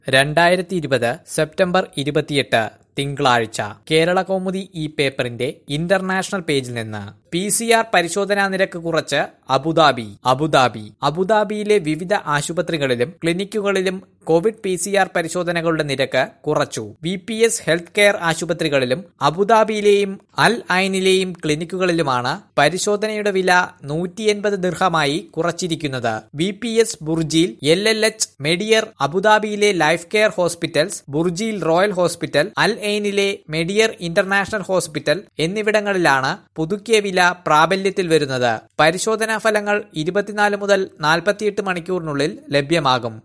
രണ്ടായിരത്തി ഇരുപത് സെപ്റ്റംബർ ഇരുപത്തിയെട്ട് തിങ്കളാഴ്ച കേരള കൗമുദി ഈ പേപ്പറിന്റെ ഇന്റർനാഷണൽ പേജിൽ നിന്ന് പി സി ആർ പരിശോധനാ നിരക്ക് കുറച്ച് അബുദാബി അബുദാബി അബുദാബിയിലെ വിവിധ ആശുപത്രികളിലും ക്ലിനിക്കുകളിലും കോവിഡ് പി സി ആർ പരിശോധനകളുടെ നിരക്ക് കുറച്ചു V P S health care ആശുപത്രികളിലും അബുദാബിയിലെയും അൽ ഐനിലെയും ക്ലിനിക്കുകളിലുമാണ് പരിശോധനയുടെ വില നൂറ്റി എൺപത് ദീർഘമായി കുറച്ചിരിക്കുന്നത് വി പി എസ് ബുർജിയിൽ എൽ എൽ എച്ച് മെഡിയർ അബുദാബിയിലെ ലൈഫ് കെയർ ഹോസ്പിറ്റൽസ് ബുർജിയിൽ റോയൽ ഹോസ്പിറ്റൽ അൽ ഐനിലെ മെഡിയർ ഇന്റർനാഷണൽ ഹോസ്പിറ്റൽ എന്നിവിടങ്ങളിലാണ് പുതുക്കിയ വില പ്രാബല്യത്തിൽ വരുന്നത് പരിശോധനാ ഫലങ്ങൾ ഇരുപത്തിനാല് മുതൽ നാൽപ്പത്തിയെട്ട് മണിക്കൂറിനുള്ളിൽ ലഭ്യമാകും